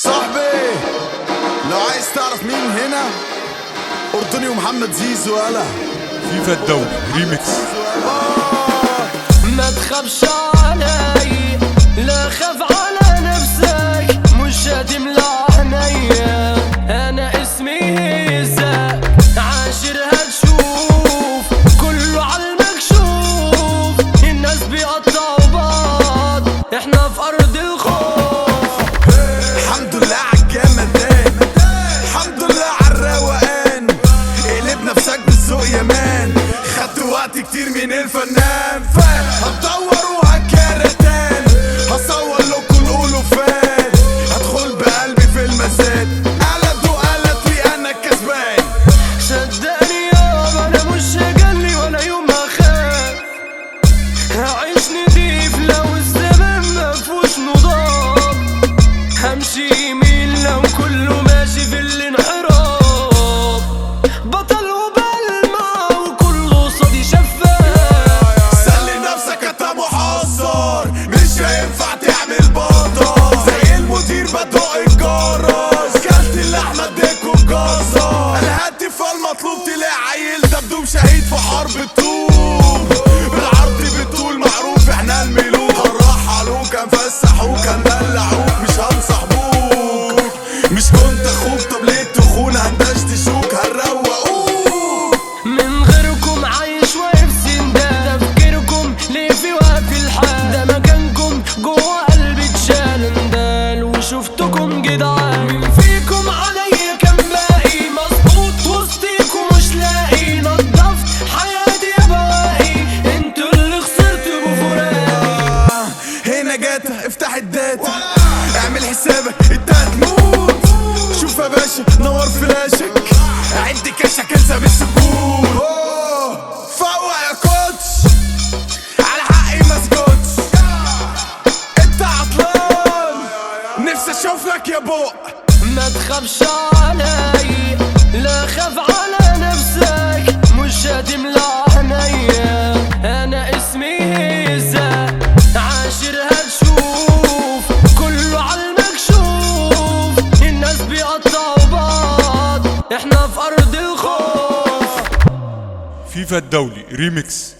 صاحبي لو عايز تعرف مين هنا أردني ومحمد زيزو يلا فيفا الدولي ريميكس ما تخافش علي لا خاف على نفسك مش هتملى عينيا انا اسمي هيزا عاشر هتشوف كله على المكشوف الناس بيقطعوا بعض احنا في ارض الخوف الحمد لله عالجمدان الحمد لله عالروقان قلب نفسك بالذوق يا مان خدت وقت كتير من الفنان هتدور وهكرتان هصور لكم الألوفات هدخل بقلبي في المزاد قلد وقلد لي أنا الكسبان صدقني يابا انا مش هجلي ولا يوم هخاف هعيش نضيف لو الزمن مفهوش نضاف همشي يمين لو كله ماشي في الانحراف بطل وبلمع وكله قصادي شفاف سلي نفسك انت محصر مش هينفع تعمل بطل زي المدير بدق الجرس كلت اللحمة اديكوا الجزر الهاتف المطلوب تلاقي عيل دبدوب شهيد في حرب الطوب بالعرض بالطول معروف احنا الملوك هنرحلوك هنفسحوك هندلعوك مش هنصاحبوك مش كنت اخوك طب ليه تخون هندشتشوك هنروقوك من غيركم عايش واقف سندان تفكيركم ليه في وقف الحال ده مكانكم جوه قلبي اتشال اندال وشفتكم جدعان مين فيكم عليا كان باقي مظبوط وسطيكم مش لاقي نضفت حياتي يا بواقي انتوا اللي خسرتوا بفراقي هنا جاتا افتح الداتا اعمل حسابك انت هتموت شوف يا باشا نور فلاشك عد كاشك انسى بالسكوت أوه، فوق يا كوتش على حقي ما اسكتش انت عطلان نفسي اشوف لك يا بق ما تخافش علي لا خاف على نفسك مش هتملى عينيا انا اسمي هيزا عاشر هتشوف كله على المكشوف الناس بيقطعوا بعض احنا في ارض الخوف فيفا الدولي ريميكس